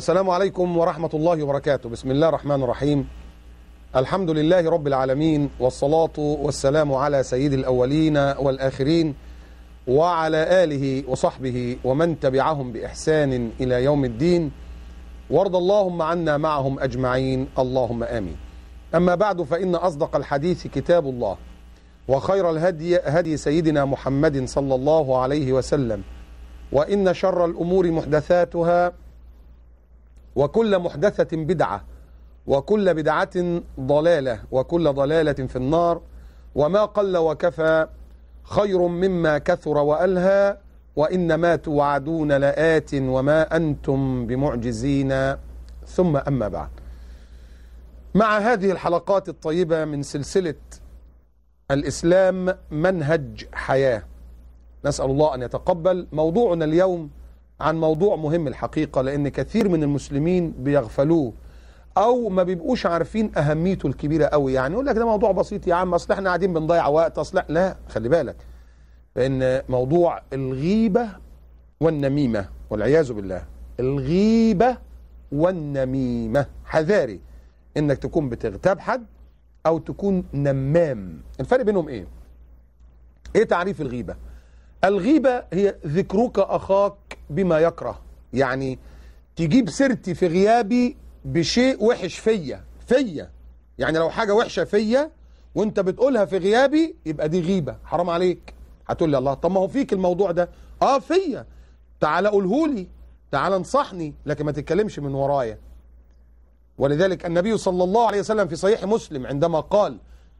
السلام عليكم ورحمة الله وبركاته بسم الله الرحمن الرحيم الحمد لله رب العالمين والصلاة والسلام على سيد الأولين والآخرين وعلى آله وصحبه ومن تبعهم بإحسان إلى يوم الدين وارض اللهم عنا معهم أجمعين اللهم آمين أما بعد فإن أصدق الحديث كتاب الله وخير الهدي هدي سيدنا محمد صلى الله عليه وسلم وإن شر الأمور محدثاتها وكل محدثة بدعة وكل بدعة ضلالة وكل ضلالة في النار وما قل وكفى خير مما كثر وألهى وإنما توعدون لآت وما أنتم بمعجزين ثم أما بعد مع هذه الحلقات الطيبة من سلسلة الإسلام منهج حياة نسأل الله أن يتقبل موضوعنا اليوم عن موضوع مهم الحقيقة لأن كثير من المسلمين بيغفلوه أو ما بيبقوش عارفين أهميته الكبيرة قوي يعني يقول لك ده موضوع بسيط يا عم أصل احنا قاعدين بنضيع وقت أصل لا خلي بالك لأن موضوع الغيبة والنميمة والعياذ بالله الغيبة والنميمة حذاري إنك تكون بتغتاب حد أو تكون نمام الفرق بينهم إيه؟ إيه تعريف الغيبة؟ الغيبة هي ذكرك أخاك بما يكره يعني تجيب سيرتي في غيابي بشيء وحش فيا فيا يعني لو حاجة وحشة فيا وانت بتقولها في غيابي يبقى دي غيبة حرام عليك هتقول لي الله طب ما هو فيك الموضوع ده اه فيا تعال قولهولي تعال انصحني لكن ما تتكلمش من ورايا ولذلك النبي صلى الله عليه وسلم في صحيح مسلم عندما قال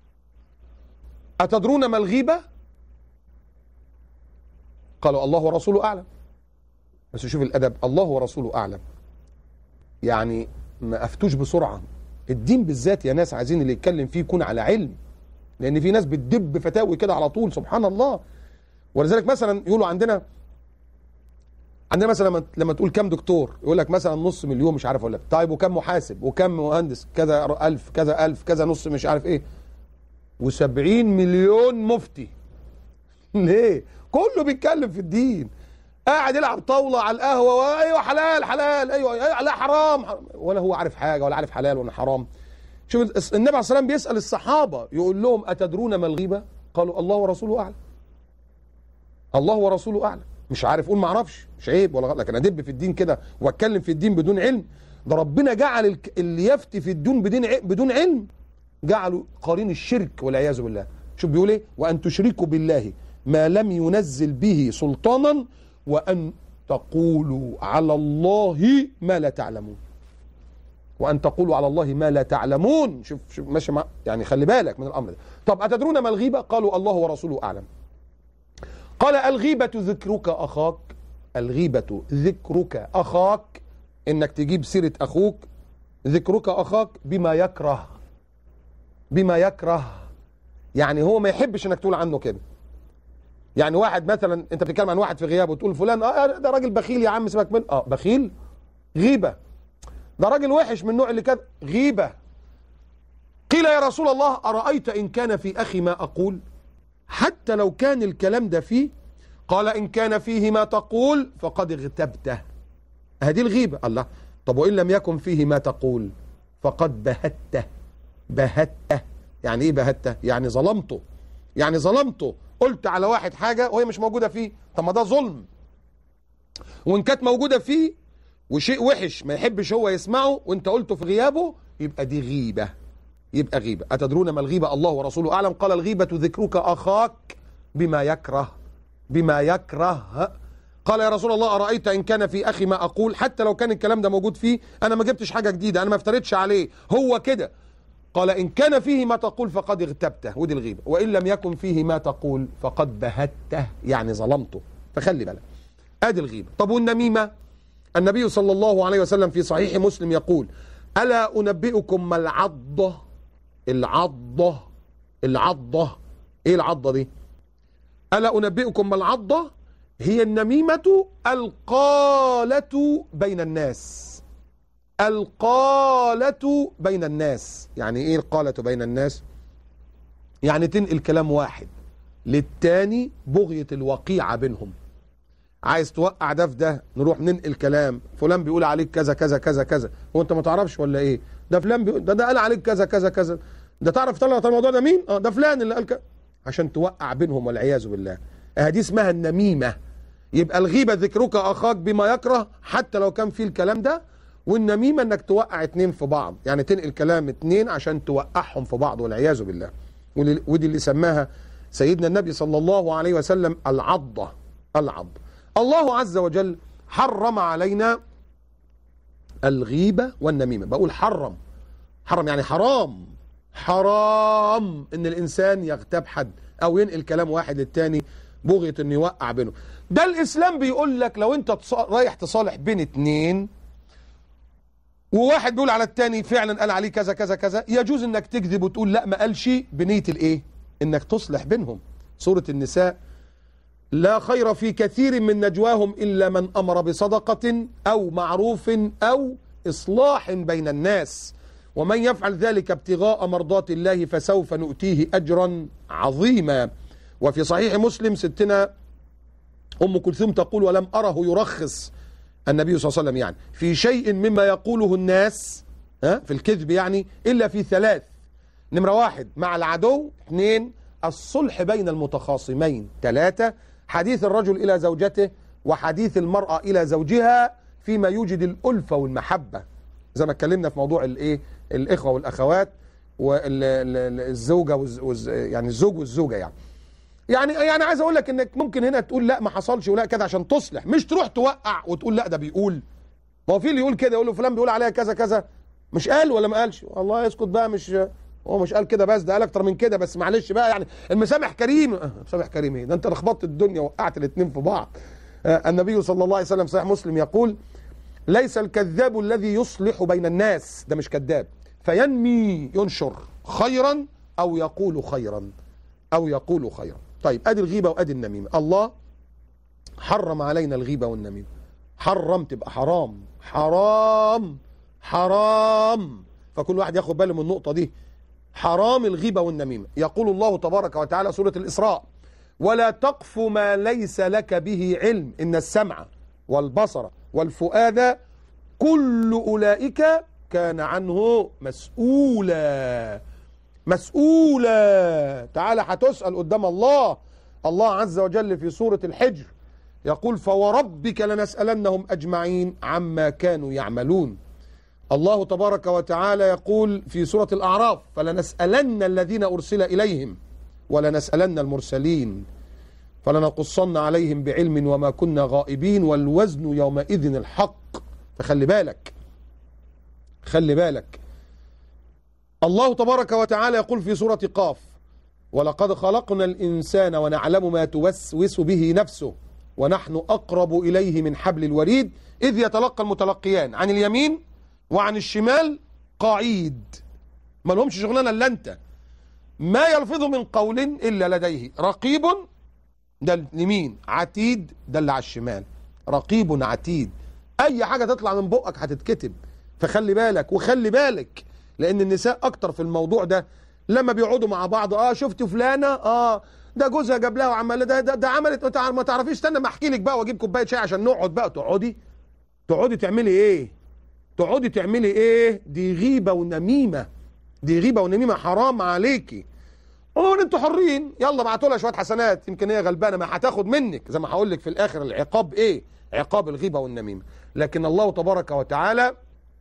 أتدرون ما الغيبة قالوا الله ورسوله أعلم بس شوف الأدب الله ورسوله أعلم يعني ما أفتوش بسرعة الدين بالذات يا ناس عايزين اللي يتكلم فيه يكون على علم لأن في ناس بتدب فتاوي كده على طول سبحان الله ولذلك مثلا يقولوا عندنا عندنا مثلا لما لما تقول كام دكتور يقول لك مثلا نص مليون مش عارف ولا طيب وكم محاسب وكم مهندس كذا ألف كذا ألف كذا نص مش عارف إيه وسبعين مليون مفتي ليه كله بيتكلم في الدين قاعد يلعب طاوله على القهوه وايوه حلال حلال ايوه, أيوة لا حرام, حرام ولا هو عارف حاجه ولا عارف حلال ولا حرام شوف النبي عليه الصلاه والسلام بيسال الصحابه يقول لهم اتدرون ما الغيبه قالوا الله ورسوله اعلم الله ورسوله اعلم مش عارف قول ما اعرفش مش عيب ولا غلط لكن ادب في الدين كده واتكلم في الدين بدون علم ده ربنا جعل اللي يفتي في الدين بدون بدون علم جعله قرين الشرك والعياذ بالله شوف بيقول ايه وان تشركوا بالله ما لم ينزل به سلطانا وأن تقولوا على الله ما لا تعلمون وأن تقولوا على الله ما لا تعلمون شوف, شوف ماشي مع يعني خلي بالك من الأمر ده طب أتدرون ما الغيبة قالوا الله ورسوله أعلم قال الغيبة ذكرك أخاك الغيبة ذكرك أخاك إنك تجيب سيرة أخوك ذكرك أخاك بما يكره بما يكره يعني هو ما يحبش إنك تقول عنه كده يعني واحد مثلا انت بتتكلم عن واحد في غيابه وتقول فلان اه ده راجل بخيل يا عم سيبك منه اه بخيل غيبه ده راجل وحش من النوع اللي كده غيبه قيل يا رسول الله ارايت ان كان في اخي ما اقول حتى لو كان الكلام ده فيه قال ان كان فيه ما تقول فقد اغتبته هذه الغيبه الله طب وان لم يكن فيه ما تقول فقد بهته بهته يعني ايه بهته يعني ظلمته يعني ظلمته قلت على واحد حاجة وهي مش موجودة فيه طب ما ده ظلم وإن كانت موجودة فيه وشيء وحش ما يحبش هو يسمعه وانت قلته في غيابه يبقى دي غيبة يبقى غيبة أتدرون ما الغيبة الله ورسوله أعلم قال الغيبة ذكرك أخاك بما يكره بما يكره قال يا رسول الله أرأيت إن كان في أخي ما أقول حتى لو كان الكلام ده موجود فيه أنا ما جبتش حاجة جديدة أنا ما افترضتش عليه هو كده قال إن كان فيه ما تقول فقد اغتبته ودي الغيبة وإن لم يكن فيه ما تقول فقد بهته يعني ظلمته فخلي بالك ادي الغيبة طب والنميمة النبي صلى الله عليه وسلم في صحيح مسلم يقول ألا أنبئكم ما العضة العضة العضة إيه العضة دي ألا أنبئكم ما العضة هي النميمة القالة بين الناس القالة بين الناس يعني ايه القالة بين الناس يعني تنقل كلام واحد للتاني بغية الوقيعة بينهم عايز توقع ده في ده نروح ننقل كلام فلان بيقول عليك كذا كذا كذا كذا هو انت ما تعرفش ولا ايه ده فلان بيقول ده ده قال عليك كذا كذا كذا ده تعرف طلع الموضوع ده مين اه ده فلان اللي قال كذا عشان توقع بينهم والعياذ بالله اه دي اسمها النميمه يبقى الغيبه ذكرك اخاك بما يكره حتى لو كان فيه الكلام ده والنميمه انك توقع اتنين في بعض يعني تنقل كلام اتنين عشان توقعهم في بعض والعياذ بالله ودي ودي اللي سماها سيدنا النبي صلى الله عليه وسلم العضه العض الله عز وجل حرم علينا الغيبه والنميمه بقول حرم حرم يعني حرام حرام ان الانسان يغتاب حد او ينقل كلام واحد للتاني بغية انه يوقع بينه ده الاسلام بيقول لك لو انت تص- رايح تصالح بين اتنين وواحد بيقول على التاني فعلا قال عليه كذا كذا كذا يجوز انك تكذب وتقول لا ما قالش بنية الايه انك تصلح بينهم سورة النساء لا خير في كثير من نجواهم الا من امر بصدقة او معروف او اصلاح بين الناس ومن يفعل ذلك ابتغاء مرضات الله فسوف نؤتيه اجرا عظيما وفي صحيح مسلم ستنا ام كلثوم تقول ولم اره يرخص النبي صلى الله عليه وسلم يعني في شيء مما يقوله الناس ها في الكذب يعني الا في ثلاث نمرة واحد مع العدو اثنين الصلح بين المتخاصمين ثلاثة حديث الرجل إلى زوجته وحديث المرأة إلى زوجها فيما يوجد الألفة والمحبة زي ما اتكلمنا في موضوع الايه الإخوة والأخوات والزوجة والز... والز... يعني الزوج والزوجة يعني يعني يعني عايز اقول لك انك ممكن هنا تقول لا ما حصلش ولا كذا عشان تصلح مش تروح توقع وتقول لا ده بيقول ما هو في اللي يقول كده يقول له فلان بيقول عليها كذا كذا مش قال ولا ما قالش والله يسكت بقى مش هو مش قال كده بس ده قال اكتر من كده بس معلش بقى يعني المسامح كريم آه، مسامح كريم ايه ده انت لخبطت الدنيا وقعت الاثنين في بعض آه، النبي صلى الله عليه وسلم صحيح مسلم يقول ليس الكذاب الذي يصلح بين الناس ده مش كذاب فينمي ينشر خيرا او يقول خيرا او يقول خيرا طيب ادي الغيبه وادي النميمه الله حرم علينا الغيبه والنميمه حرم تبقى حرام حرام حرام فكل واحد ياخد باله من النقطه دي حرام الغيبه والنميمه يقول الله تبارك وتعالى سوره الاسراء ولا تقف ما ليس لك به علم ان السمع والبصر والفؤاد كل اولئك كان عنه مسؤولا مسؤولا تعالى هتسأل قدام الله الله عز وجل في سورة الحجر يقول فوربك لنسألنهم أجمعين عما كانوا يعملون الله تبارك وتعالى يقول في سورة الأعراف فلنسألن الذين أرسل إليهم ولنسألن المرسلين فلنقصن عليهم بعلم وما كنا غائبين والوزن يومئذ الحق فخلي بالك خلي بالك الله تبارك وتعالى يقول في سورة قاف ولقد خلقنا الإنسان ونعلم ما توسوس به نفسه ونحن أقرب إليه من حبل الوريد إذ يتلقى المتلقيان عن اليمين وعن الشمال قعيد ما لهمش شغلانة إلا أنت ما يلفظ من قول إلا لديه رقيب ده اليمين عتيد ده اللي على الشمال رقيب عتيد أي حاجة تطلع من بقك هتتكتب فخلي بالك وخلي بالك لان النساء اكتر في الموضوع ده لما بيقعدوا مع بعض اه شفت فلانه اه ده جوزها جاب لها وعمل ده ده, ده عملت ما تع- ما تعرفيش استنى ما احكي لك بقى واجيب كوبايه شاي عشان نقعد بقى تقعدي تقعدي تعملي ايه تقعدي تعملي ايه دي غيبه ونميمه دي غيبه ونميمه حرام عليكي قول انتوا حرين يلا ابعتوا لها شويه حسنات يمكن هي غلبانه ما هتاخد منك زي ما هقول لك في الاخر العقاب ايه عقاب الغيبه والنميمه لكن الله تبارك وتعالى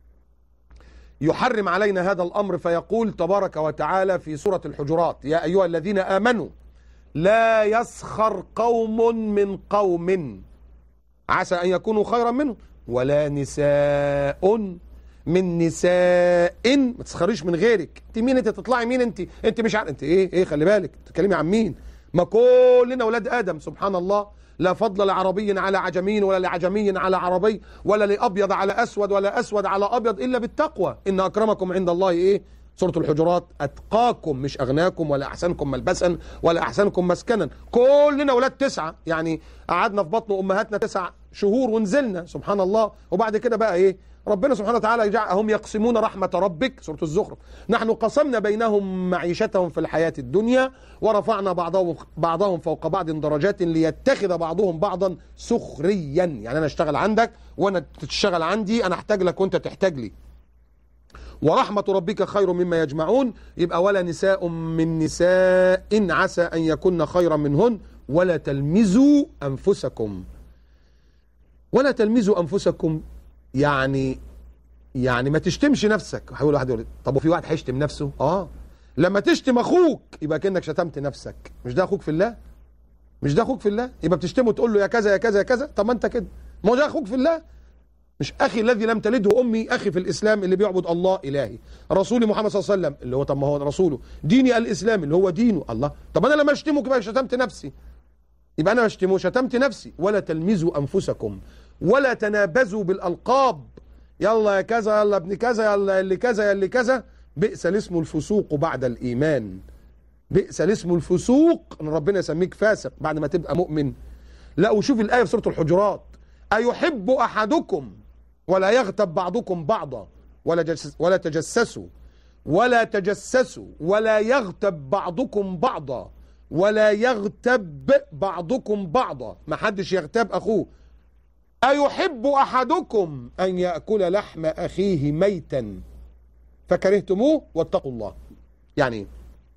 يحرم علينا هذا الامر فيقول تبارك وتعالى في سوره الحجرات يا ايها الذين امنوا لا يسخر قوم من قوم عسى ان يكونوا خيرا منهم ولا نساء من نساء ما تسخريش من غيرك انت مين انت تطلعي مين انت انت مش عارف انت ايه ايه خلي بالك تتكلمي عن مين ما كلنا اولاد ادم سبحان الله لا فضل لعربي على عجمي ولا لعجمي على عربي ولا لابيض على اسود ولا اسود على ابيض الا بالتقوى ان اكرمكم عند الله ايه سورة الحجرات أتقاكم مش أغناكم ولا أحسنكم ملبسا ولا أحسنكم مسكنا كلنا ولاد تسعة يعني قعدنا في بطن أمهاتنا تسع شهور ونزلنا سبحان الله وبعد كده بقى إيه ربنا سبحانه وتعالى يجعل هم يقسمون رحمة ربك سورة الزخرف نحن قسمنا بينهم معيشتهم في الحياة الدنيا ورفعنا بعضهم بعضهم فوق بعض درجات ليتخذ بعضهم بعضا سخريا يعني أنا أشتغل عندك وأنا تشتغل عندي أنا أحتاج لك وأنت تحتاج لي ورحمة ربك خير مما يجمعون يبقى ولا نساء من نساء عسى أن يكن خيرا منهن ولا تلمزوا أنفسكم ولا تلمزوا أنفسكم يعني يعني ما تشتمش نفسك هيقول واحد يقول طب وفي واحد هيشتم نفسه اه لما تشتم اخوك يبقى كانك شتمت نفسك مش ده اخوك في الله مش ده اخوك في الله يبقى بتشتمه تقول له يا كذا يا كذا يا كذا طب ما انت كده ما هو ده اخوك في الله مش اخي الذي لم تلده امي اخي في الاسلام اللي بيعبد الله الهي رسولي محمد صلى الله عليه وسلم اللي هو طب ما هو رسوله ديني الاسلام اللي هو دينه الله طب انا لما اشتمك يبقى شتمت نفسي يبقى انا بشتمه شتمت نفسي ولا تلمزوا انفسكم ولا تنابزوا بالالقاب يلا يا كذا يلا ابن كذا يلا اللي كذا يا اللي كذا بئس الاسم الفسوق بعد الايمان بئس الاسم الفسوق ان ربنا يسميك فاسق بعد ما تبقى مؤمن لا وشوف الايه في سوره الحجرات ايحب احدكم ولا يغتب بعضكم بعضا ولا جس ولا تجسسوا ولا تجسسوا ولا يغتب بعضكم بعضا ولا يغتب بعضكم بعضا ما حدش يغتاب اخوه أيحب أحدكم أن يأكل لحم أخيه ميتا فكرهتموه واتقوا الله يعني إيه؟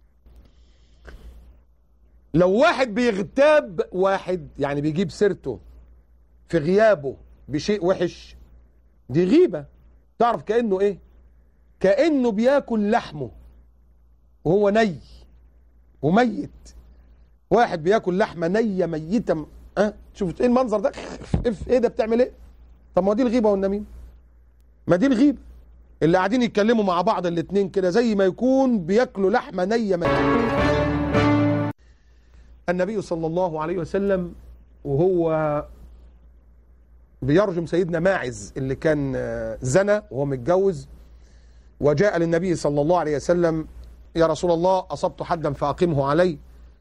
لو واحد بيغتاب واحد يعني بيجيب سيرته في غيابه بشيء وحش دي غيبة تعرف كأنه ايه كأنه بياكل لحمه وهو ني وميت واحد بياكل لحمة نية ميتة اه شوف ايه المنظر ده اف ايه ده بتعمل ايه طب ما دي الغيبه والنميمه ما دي الغيبه اللي قاعدين يتكلموا مع بعض الاتنين كده زي ما يكون بياكلوا لحمه نيه من النبي صلى الله عليه وسلم وهو بيرجم سيدنا ماعز اللي كان زنى وهو متجوز وجاء للنبي صلى الله عليه وسلم يا رسول الله اصبت حدا فاقمه علي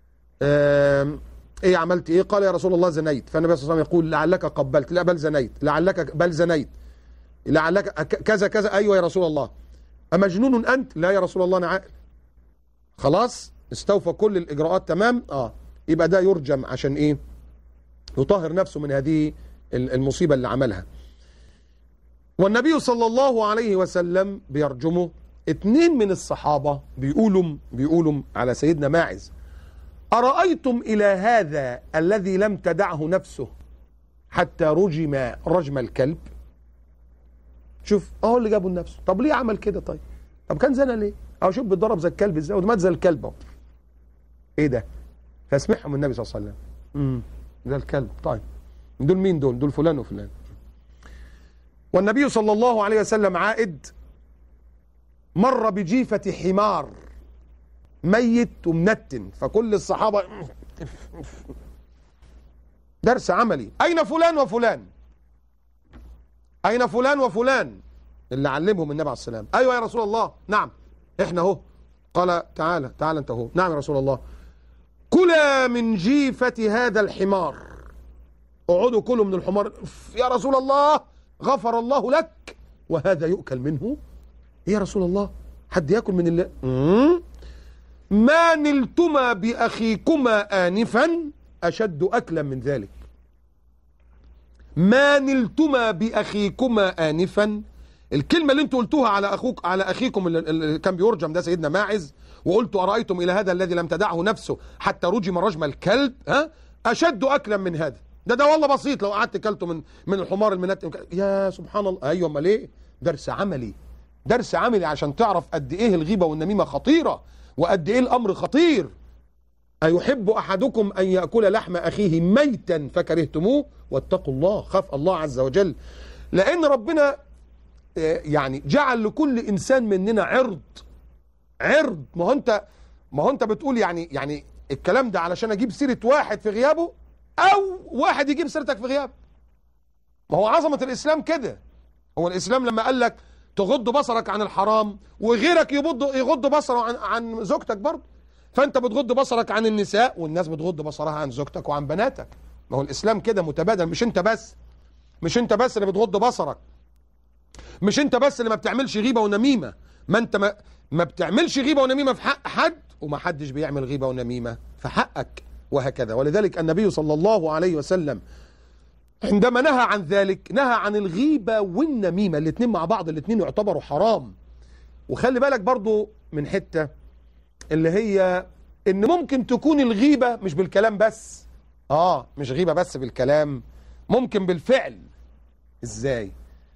ايه عملت ايه قال يا رسول الله زنيت فالنبي صلى الله عليه وسلم يقول لعلك قبلت لا بل زنيت لعلك بل زنيت لعلك كذا كذا ايوه يا رسول الله امجنون انت لا يا رسول الله انا عاقل خلاص استوفى كل الاجراءات تمام اه يبقى ده يرجم عشان ايه يطهر نفسه من هذه المصيبه اللي عملها والنبي صلى الله عليه وسلم بيرجمه اتنين من الصحابه بيقولوا بيقولوا على سيدنا ماعز أرأيتم إلى هذا الذي لم تدعه نفسه حتى رجم رجم الكلب شوف اهو اللي جابه لنفسه طب ليه عمل كده طيب طب كان زنا ليه اهو شوف بيتضرب زي الكلب ازاي ومات زي الكلب اهو ايه ده فاسمعهم النبي صلى الله عليه وسلم امم ده الكلب طيب دول مين دول دول فلان وفلان والنبي صلى الله عليه وسلم عائد مر بجيفة حمار ميت ومنتن فكل الصحابة درس عملي أين فلان وفلان أين فلان وفلان اللي علمهم النبي عليه السلام أيوة يا رسول الله نعم إحنا اهو قال تعالى تعالى أنت اهو نعم يا رسول الله كلا من جيفة هذا الحمار اقعدوا كلوا من الحمار يا رسول الله غفر الله لك وهذا يؤكل منه يا رسول الله حد ياكل من الله مم. ما نلتما بأخيكما آنفا أشد أكلا من ذلك ما نلتما بأخيكما آنفا الكلمة اللي انتوا قلتوها على أخوك على أخيكم اللي, اللي كان بيرجم ده سيدنا ماعز وقلتوا أرأيتم إلى هذا الذي لم تدعه نفسه حتى رجم رجم الكلب ها أشد أكلا من هذا ده ده والله بسيط لو قعدت كلته من من الحمار المنتن يا سبحان الله أيوة أمال إيه درس عملي درس عملي عشان تعرف قد إيه الغيبة والنميمة خطيرة وقد ايه الامر خطير ايحب احدكم ان ياكل لحم اخيه ميتا فكرهتموه واتقوا الله خاف الله عز وجل لان ربنا يعني جعل لكل انسان مننا عرض عرض ما هو انت ما هو انت بتقول يعني يعني الكلام ده علشان اجيب سيره واحد في غيابه او واحد يجيب سيرتك في غيابه ما هو عظمه الاسلام كده هو الاسلام لما قال لك تغض بصرك عن الحرام وغيرك يبض يغض بصره عن عن زوجتك برضه فانت بتغض بصرك عن النساء والناس بتغض بصرها عن زوجتك وعن بناتك ما هو الاسلام كده متبادل مش انت بس مش انت بس اللي بتغض بصرك مش انت بس اللي ما بتعملش غيبه ونميمه ما انت ما, ما بتعملش غيبه ونميمه في حق حد وما حدش بيعمل غيبه ونميمه في حقك وهكذا ولذلك النبي صلى الله عليه وسلم عندما نهى عن ذلك نهى عن الغيبه والنميمه الاثنين مع بعض الاثنين يعتبروا حرام وخلي بالك برضو من حته اللي هي ان ممكن تكون الغيبه مش بالكلام بس اه مش غيبه بس بالكلام ممكن بالفعل ازاي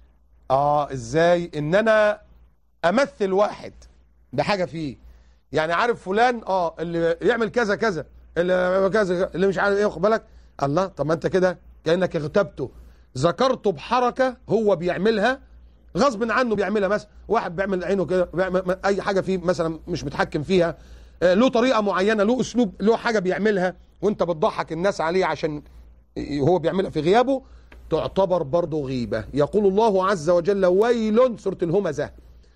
اه ازاي ان انا امثل واحد ده حاجه فيه يعني عارف فلان اه اللي يعمل كذا كذا اللي يعمل كذا اللي مش عارف ايه واخد بالك الله طب ما انت كده كانك اغتبته ذكرته بحركه هو بيعملها غصب عنه بيعملها مثلا واحد بيعمل عينه كده بيعمل اي حاجه فيه مثلا مش متحكم فيها آه، له طريقه معينه له اسلوب له حاجه بيعملها وانت بتضحك الناس عليه عشان هو بيعملها في غيابه تعتبر برضه غيبه يقول الله عز وجل ويل سوره الهمزه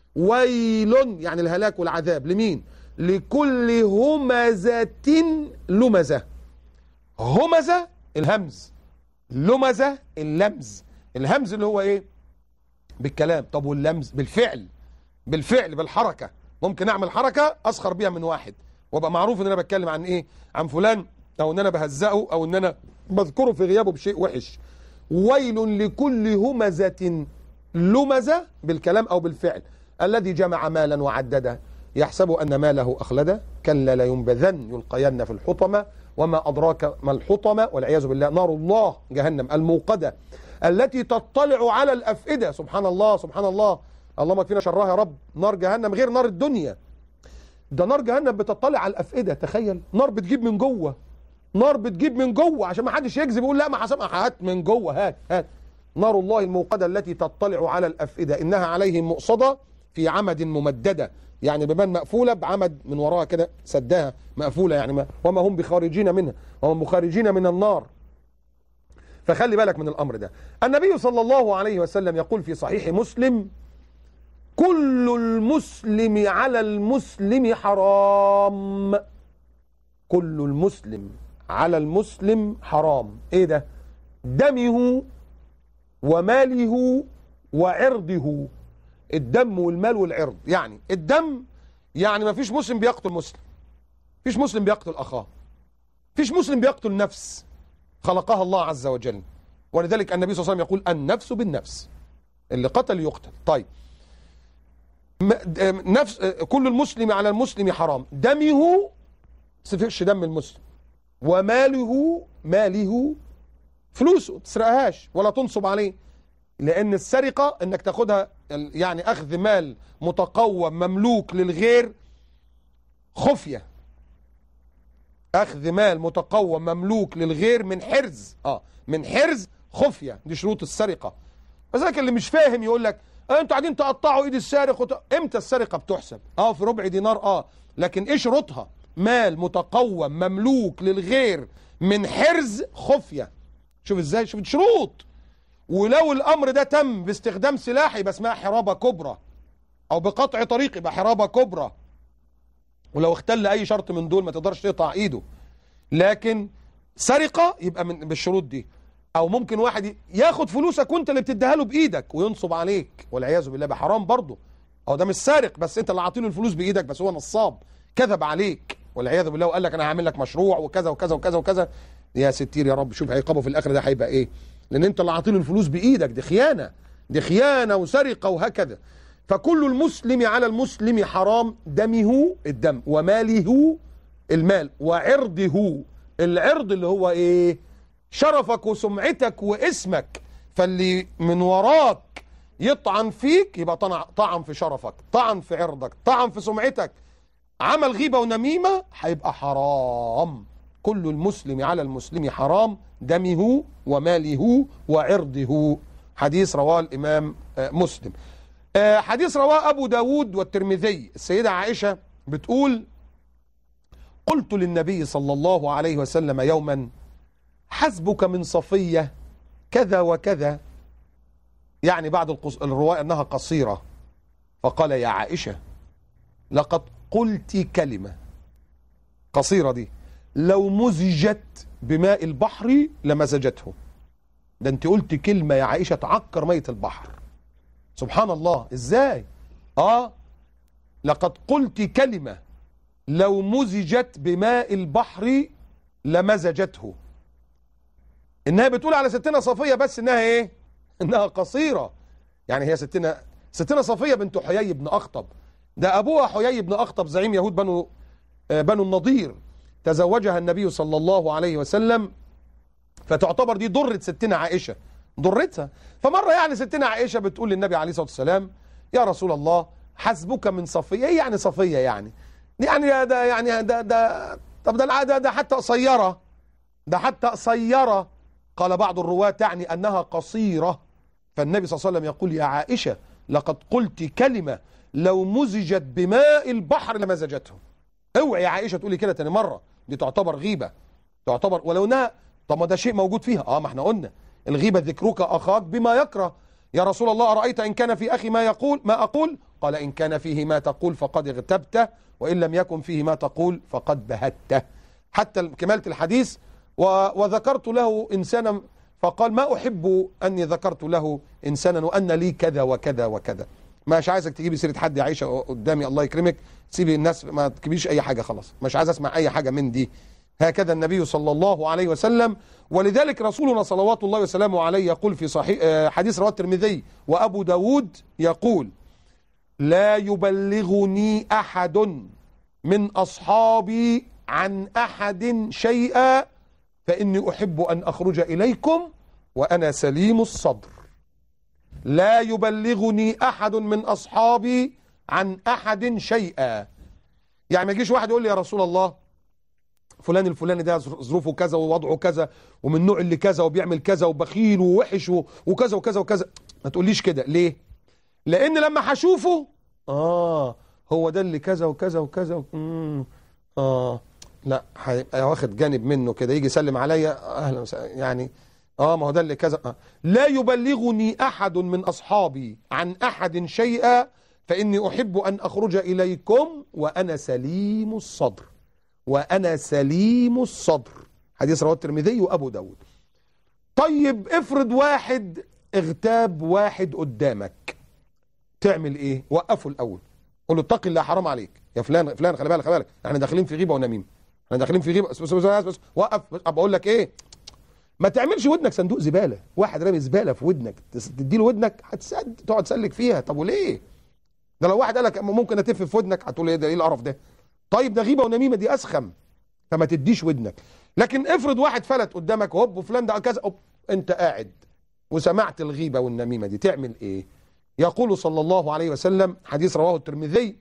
ويل يعني الهلاك والعذاب لمين لكل همزه لمزه همزه الهمز لمزه اللمز الهمز اللي هو ايه بالكلام طب واللمز بالفعل بالفعل بالحركه ممكن اعمل حركه اسخر بيها من واحد وابقى معروف ان انا بتكلم عن ايه عن فلان او ان انا بهزقه او ان انا بذكره في غيابه بشيء وحش ويل لكل همزه لمزه بالكلام او بالفعل الذي جمع مالا وعدده يحسب ان ماله اخلده كلا لينبذن يلقين في الحطمه وما ادراك ما الحطمه والعياذ بالله نار الله جهنم الموقده التي تطلع على الافئده سبحان الله سبحان الله اللهم اكفينا شرها يا رب نار جهنم غير نار الدنيا ده نار جهنم بتطلع على الافئده تخيل نار بتجيب من جوه نار بتجيب من جوه عشان ما حدش يكذب يقول لا ما حسب هات من جوه هات هات نار الله الموقده التي تطلع على الافئده انها عليهم مؤصده في عمد ممدده يعني بمن مقفوله بعمد من وراها كده سدها مقفوله يعني ما وما هم بخارجين منها وهم مخارجين من النار فخلي بالك من الامر ده النبي صلى الله عليه وسلم يقول في صحيح مسلم كل المسلم على المسلم حرام كل المسلم على المسلم حرام ايه ده دمه وماله وعرضه الدم والمال والعرض يعني الدم يعني ما فيش مسلم بيقتل مسلم فيش مسلم بيقتل اخاه فيش مسلم بيقتل نفس خلقها الله عز وجل ولذلك النبي صلى الله عليه وسلم يقول النفس بالنفس اللي قتل يقتل طيب م- د- نفس كل المسلم على المسلم حرام دمه سفكش دم المسلم وماله ماله فلوسه تسرقهاش ولا تنصب عليه لان السرقه انك تاخدها ال- يعني اخذ مال متقوم مملوك للغير خفيه اخذ مال متقوم مملوك للغير من حرز اه من حرز خفيه دي شروط السرقه فذلك اللي مش فاهم يقول لك آه انتوا قاعدين تقطعوا ايد السارق وت... امتى السرقه بتحسب اه في ربع دينار اه لكن ايه شروطها مال متقوم مملوك للغير من حرز خفيه شوف ازاي شوف شروط ولو الامر ده تم باستخدام سلاح يبقى اسمها حرابه كبرى او بقطع طريق يبقى حرابه كبرى ولو اختل اي شرط من دول ما تقدرش تقطع ايده لكن سرقه يبقى من بالشروط دي او ممكن واحد ياخد فلوسك وانت اللي بتديها له بايدك وينصب عليك والعياذ بالله ده حرام برضه او ده مش سارق بس انت اللي عاطيله الفلوس بايدك بس هو نصاب كذب عليك والعياذ بالله وقال لك انا هعمل لك مشروع وكذا وكذا وكذا وكذا يا ستير يا رب شوف عقابه في الاخر ده هيبقى ايه لان انت اللي عاطيله الفلوس بايدك دي خيانه دي خيانه وسرقه وهكذا فكل المسلم على المسلم حرام دمه الدم وماله المال وعرضه العرض اللي هو ايه شرفك وسمعتك واسمك فاللي من وراك يطعن فيك يبقى طعن طعن في شرفك طعن في عرضك طعن في سمعتك عمل غيبة ونميمة هيبقى حرام كل المسلم على المسلم حرام دمه وماله وعرضه حديث رواه الإمام آه، مسلم آه، حديث رواه أبو داود والترمذي السيدة عائشة بتقول قلت للنبي صلى الله عليه وسلم يوما حسبك من صفية كذا وكذا يعني بعد القص... الرواية أنها قصيرة فقال يا عائشة لقد قلت كلمة قصيرة دي لو مزجت بماء البحر لمزجته ده انت قلت كلمة يا عائشة تعكر مية البحر سبحان الله ازاي اه لقد قلت كلمة لو مزجت بماء البحر لمزجته انها بتقول على ستنا صفية بس انها ايه انها قصيرة يعني هي ستنا ستنا صفية بنت حيي بن اخطب ده ابوها حيي بن اخطب زعيم يهود بنو آه، بنو النضير تزوجها النبي صلى الله عليه وسلم فتعتبر دي ضرة ستنا عائشة ضرتها فمرة يعني ستنا عائشة بتقول للنبي عليه الصلاة والسلام يا رسول الله حسبك من صفية ايه يعني صفية يعني يعني ده يعني ده ده طب ده ده, ده حتى قصيرة ده حتى قصيرة قال بعض الرواة تعني أنها قصيرة فالنبي صلى الله عليه وسلم يقول يا عائشة لقد قلت كلمة لو مزجت بماء البحر لمزجته اوعي يا عائشة تقولي كده تاني مرة دي تعتبر غيبة تعتبر ولو انها طب ما ده شيء موجود فيها اه ما احنا قلنا الغيبة ذكرك أخاك بما يكره يا رسول الله أرأيت إن كان في أخي ما يقول ما أقول قال إن كان فيه ما تقول فقد اغتبته وإن لم يكن فيه ما تقول فقد بهته حتى كمالة الحديث و... وذكرت له إنسانا فقال ما أحب أني ذكرت له إنسانا وأن لي كذا وكذا وكذا مش عايزك تجيبي سيرة حد يا عائشة قدامي الله يكرمك سيبي الناس ما تجيبيش أي حاجة خلاص مش عايز أسمع أي حاجة من دي هكذا النبي صلى الله عليه وسلم ولذلك رسولنا صلوات الله وسلامه عليه يقول في صحيح آه، حديث رواه الترمذي وأبو داود يقول لا يبلغني أحد من أصحابي عن أحد شيئا فإني أحب أن أخرج إليكم وأنا سليم الصدر لا يبلغني أحد من أصحابي عن أحد شيئا يعني ما يجيش واحد يقول لي يا رسول الله فلان الفلاني ده ظروفه كذا ووضعه كذا ومن النوع اللي كذا وبيعمل كذا وبخيل ووحش و- وكذا وكذا وكذا ما تقوليش كده ليه لان لما هشوفه اه هو ده اللي كذا وكذا وكذا و... مم. اه لا هيبقى واخد جانب منه كده يجي يسلم عليا اهلا وسهلا يعني اه ما هو ده اللي كذا آه. لا يبلغني احد من اصحابي عن احد شيئا فاني احب ان اخرج اليكم وانا سليم الصدر وأنا سليم الصدر حديث رواه الترمذي وأبو داود طيب افرض واحد اغتاب واحد قدامك تعمل ايه وقفه الأول قول له اتق الله حرام عليك يا فلان فلان خلي بالك خلي بالك احنا داخلين في غيبة ونميمة احنا داخلين في غيبة بس بس بس, بس, بس وقف بس بقول لك ايه ما تعملش ودنك صندوق زبالة واحد رامي زبالة في ودنك تس- تديله ودنك هتسد تقعد تسلك فيها طب وليه ده لو واحد قال لك ممكن اتف في ودنك هتقول ايه ده ايه القرف ده طيب ده غيبه ونميمه دي اسخم فما تديش ودنك لكن افرض واحد فلت قدامك هوب وفلان ده كذا هوب انت قاعد وسمعت الغيبه والنميمه دي تعمل ايه يقول صلى الله عليه وسلم حديث رواه الترمذي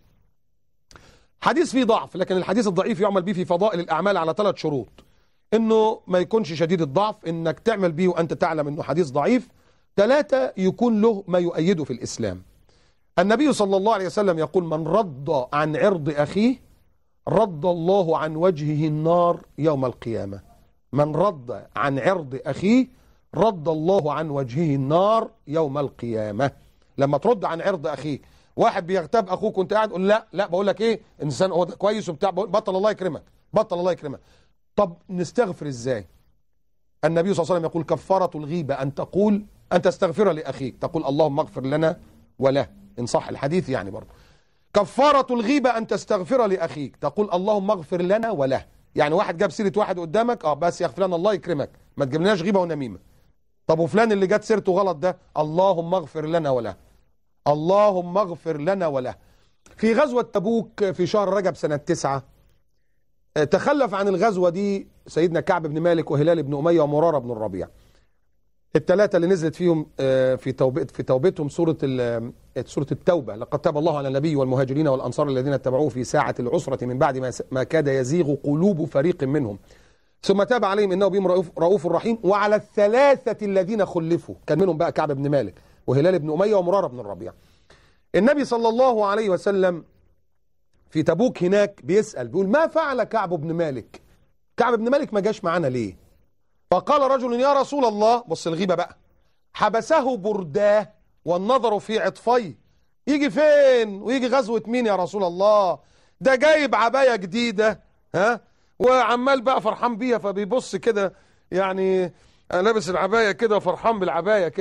حديث فيه ضعف لكن الحديث الضعيف يعمل به في فضائل الاعمال على ثلاث شروط انه ما يكونش شديد الضعف انك تعمل به وانت تعلم انه حديث ضعيف ثلاثة يكون له ما يؤيده في الاسلام النبي صلى الله عليه وسلم يقول من رد عن عرض أخيه رد الله عن وجهه النار يوم القيامة من رد عن عرض أخيه رد الله عن وجهه النار يوم القيامة لما ترد عن عرض أخيك واحد بيغتاب أخوك وانت قاعد قول لا لا بقول لك إيه إنسان هو ده كويس وبتاع بقول بطل الله يكرمك بطل الله يكرمك طب نستغفر إزاي النبي صلى الله عليه وسلم يقول كفارة الغيبة أن تقول أن تستغفر لأخيك تقول اللهم اغفر لنا وله إن صح الحديث يعني برضه كفارة الغيبة أن تستغفر لأخيك تقول اللهم اغفر لنا وله يعني واحد جاب سيرة واحد قدامك اه بس يغفر لنا الله يكرمك ما تجيبلناش غيبة ونميمة طب وفلان اللي جت سيرته غلط ده اللهم اغفر لنا وله اللهم اغفر لنا وله في غزوة تبوك في شهر رجب سنة تسعة آه، تخلف عن الغزوة دي سيدنا كعب بن مالك وهلال بن أمية ومرارة بن الربيع الثلاثة اللي نزلت فيهم آه، في توبة في توبتهم سورة ال- آه، سورة التوبة لقد تاب الله على النبي والمهاجرين والأنصار الذين اتبعوه في ساعة العسرة من بعد ما س- ما كاد يزيغ قلوب فريق منهم ثم تاب عليهم انه بهم رؤوف, رؤوف رحيم وعلى الثلاثة الذين خلفوا كان منهم بقى كعب بن مالك وهلال بن أمية ومرارة بن الربيع النبي صلى الله عليه وسلم في تبوك هناك بيسأل بيقول ما فعل كعب بن مالك كعب بن مالك ما جاش معانا ليه فقال رجل يا رسول الله بص الغيبة بقى حبسه برداه والنظر في عطفيه يجي فين ويجي غزوة مين يا رسول الله ده جايب عباية جديدة ها وعمال بقى فرحان بيها فبيبص كده يعني أنا لابس العباية كده وفرحان بالعباية كده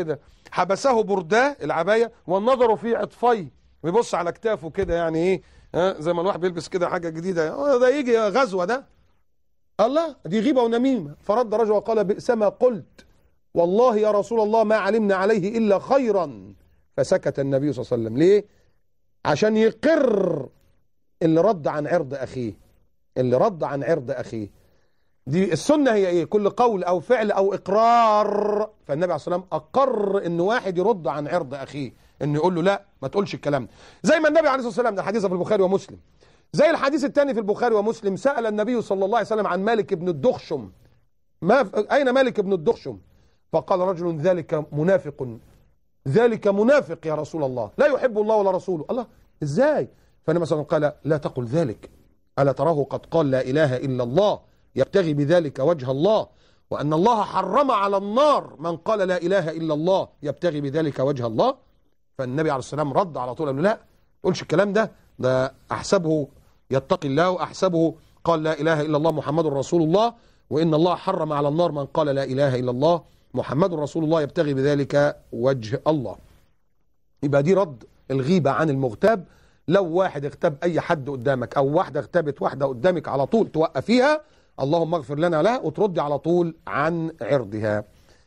حبسه برداه العبايه والنظر في عطفيه ويبص على كتافه كده يعني ايه ها زي ما الواحد بيلبس كده حاجه جديده آه، ده يجي غزوه ده الله دي غيبه ونميمه فرد رجل وقال بئس ما قلت والله يا رسول الله ما علمنا عليه الا خيرا فسكت النبي صلى الله عليه وسلم ليه عشان يقر اللي رد عن عرض اخيه اللي رد عن عرض اخيه دي السنه هي ايه كل قول او فعل او اقرار فالنبي عليه الصلاه والسلام اقر ان واحد يرد عن عرض اخيه انه يقول له لا ما تقولش الكلام ده زي ما النبي عليه الصلاه والسلام ده حديث في البخاري ومسلم زي الحديث الثاني في البخاري ومسلم سال النبي صلى الله عليه وسلم عن مالك بن الدخشم ما اين مالك بن الدخشم فقال رجل ذلك منافق ذلك منافق يا رسول الله لا يحب الله ولا رسوله الله ازاي فالنبي صلى الله عليه وسلم قال لا تقل ذلك ألا تراه قد قال لا إله إلا الله يبتغي بذلك وجه الله وأن الله حرم على النار من قال لا إله إلا الله يبتغي بذلك وجه الله فالنبي عليه الصلاة والسلام رد على طول قال له لا تقولش الكلام ده ده أحسبه يتقي الله وأحسبه قال لا إله إلا الله محمد رسول الله وإن الله حرم على النار من قال لا إله إلا الله محمد رسول الله يبتغي بذلك وجه الله يبقى دي رد الغيبة عن المغتاب لو واحد اغتاب أي حد قدامك أو واحدة اغتابت واحدة قدامك على طول توقفيها اللهم اغفر لنا لها وتردي على طول عن عرضها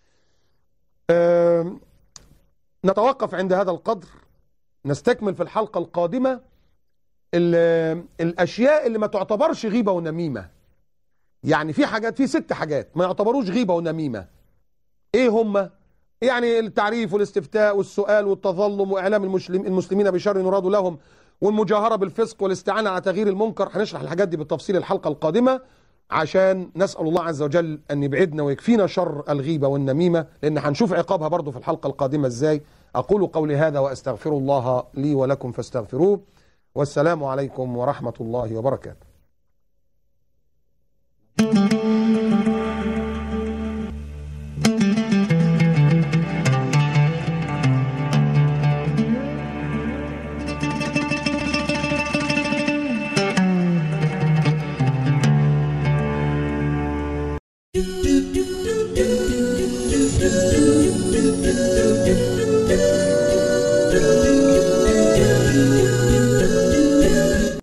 أم، نتوقف عند هذا القدر نستكمل في الحلقة القادمة ال- الأشياء اللي ما تعتبرش غيبة ونميمة يعني في حاجات في ست حاجات ما يعتبروش غيبة ونميمة ايه هم يعني التعريف والاستفتاء والسؤال والتظلم واعلام المسلم المسلمين بشر يراد لهم والمجاهره بالفسق والاستعانه على تغيير المنكر هنشرح الحاجات دي بالتفصيل الحلقه القادمه عشان نسال الله عز وجل ان يبعدنا ويكفينا شر الغيبه والنميمه لان هنشوف عقابها برضو في الحلقه القادمه ازاي اقول قولي هذا واستغفر الله لي ولكم فاستغفروه والسلام عليكم ورحمه الله وبركاته